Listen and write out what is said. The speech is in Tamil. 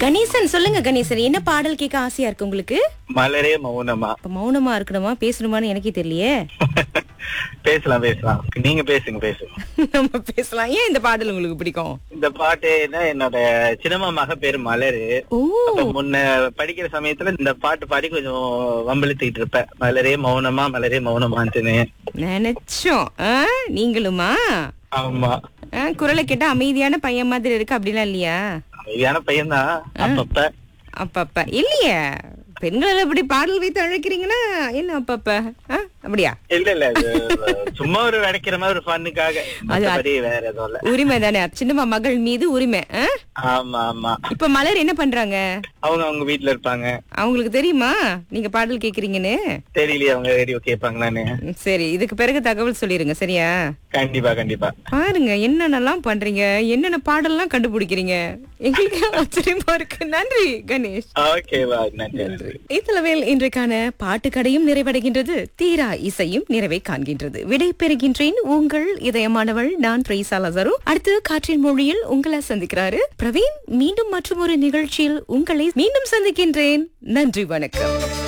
கணேசன் சொல்லுங்க கணேசன் என்ன பாடல் கேட்க ஆசையா இருக்கு உங்களுக்கு மலரே மௌனமா இப்ப மௌனமா இருக்கணுமா பேசணுமான்னு எனக்கே தெரியலையே பேசலாம் பேசலாம் நீங்க பேசுங்க பேசுங்க நம்ம பேசலாம் ஏன் இந்த பாடல் உங்களுக்கு பிடிக்கும் இந்த பாட்டு என்ன என்னோட சினிமா மக பேரு மலரு ஓ அப்ப முன்ன படிக்கிற சமயத்துல இந்த பாட்டு பாடி கொஞ்சம் வம்பிழுத்திட்டு இருப்பேன் மலரே மௌனமா மலரே மௌனமான்ட்டுன்னு நினைச்சோம் ஆ, நீங்களுமா ஆமா ஆ, குரலை கேட்டா அமைதியான பையன் மாதிரி இருக்கு அப்படிலாம் இல்லையா அமைதியான பையன்தான் அப்பப்ப அப்பப்ப இல்லையே பெண்கள் அப்படி பாடல் வைத்து அழைக்கிறீங்கன்னா என்ன அப்பப்ப ஆ, அப்படியா இல்ல இல்ல இது சும்மா ஒரு விடைக்கிற மாதிரி ஒரு ஃபன்னுக்காக மத்தபடி வேற எதுவும் இல்ல உரிமை தானே சின்னம்மா மகள் மீது உரிமை ஆ? ஆமா ஆமா இப்ப மலர் என்ன பண்றாங்க அவங்க அவங்க வீட்ல இருப்பாங்க அவங்களுக்கு தெரியுமா நீங்க பாடல் கேக்குறீங்கன்னு தெரியலையே அவங்க ரேடியோ கேட்பாங்களான்னு ம், சரி இதுக்கு பிறகு தகவல் சொல்லிருங்க சரியா கண்டிப்பா கண்டிப்பா பாருங்க என்னென்னலாம் பண்றீங்க என்னென்ன பாடல்லாம் கண்டுபிடிக்கிறீங்க எங்களுக்கு ஆச்சரியமா இருக்கு நன்றி கணேஷ் ஓகே வா நன்றி இத்தளவில் இன்றைக்கான பாட்டுக்கடையும் நிறைவடைகின்றது தீரா இசையும் நிறைவை காண்கின்றது விடை பெறுகின்றேன் உங்கள் இதயமானவள் நான் த்ரீசா லசரு அடுத்து காற்றின் மொழியில் உங்களை சந்திக்கிறாரு பிரவீன் மீண்டும் மற்றும் ஒரு நிகழ்ச்சியில் உங்களை மீண்டும் சந்திக்கின்றேன் நன்றி வணக்கம்